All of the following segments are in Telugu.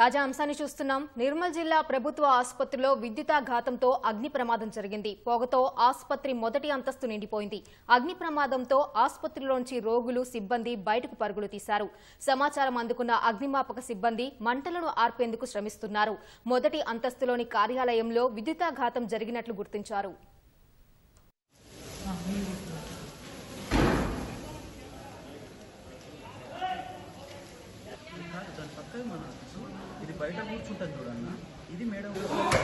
తాజా అంశాన్ని చూస్తున్నాం నిర్మల్ జిల్లా ప్రభుత్వ ఆసుపత్రిలో విద్యుతాఘాతంతో అగ్ని ప్రమాదం జరిగింది పొగతో ఆసుపత్రి మొదటి అంతస్తు నిండిపోయింది అగ్ని ప్రమాదంతో ఆసుపత్రిలోంచి రోగులు సిబ్బంది బయటకు పరుగులు తీశారు సమాచారం అందుకున్న అగ్నిమాపక సిబ్బంది మంటలను ఆర్పేందుకు శ్రమిస్తున్నారు మొదటి అంతస్తులోని కార్యాలయంలో విద్యుతాఘాతం జరిగినట్లు గుర్తించారు ఇది కాదు దాని పక్కనే మన ఆఫీసు ఇది బయట కూర్చుంటుంది చూడన్న ఇది మేడం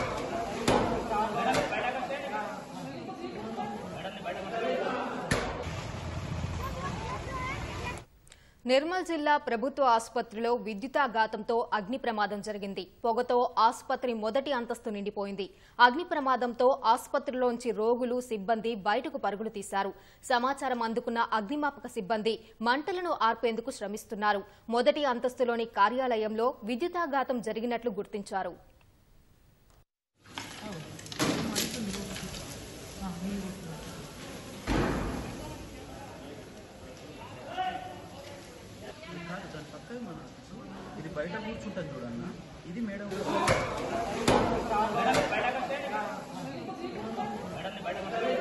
నిర్మల్ జిల్లా ప్రభుత్వ ఆసుపత్రిలో విద్యుతాఘాతంతో అగ్ని ప్రమాదం జరిగింది పొగతో ఆసుపత్రి మొదటి అంతస్తు నిండిపోయింది అగ్ని ప్రమాదంతో ఆసుపత్రిలోంచి రోగులు సిబ్బంది బయటకు పరుగులు తీశారు సమాచారం అందుకున్న అగ్నిమాపక సిబ్బంది మంటలను ఆర్పేందుకు శ్రమిస్తున్నారు మొదటి అంతస్తులోని కార్యాలయంలో విద్యుతాఘాతం జరిగినట్లు గుర్తించారు ఇది కాదు దాని పక్కనే మన ఆఫీసు ఇది బయట కూర్చుంటుంది చూడన్న ఇది మేడం మేడం బయటకు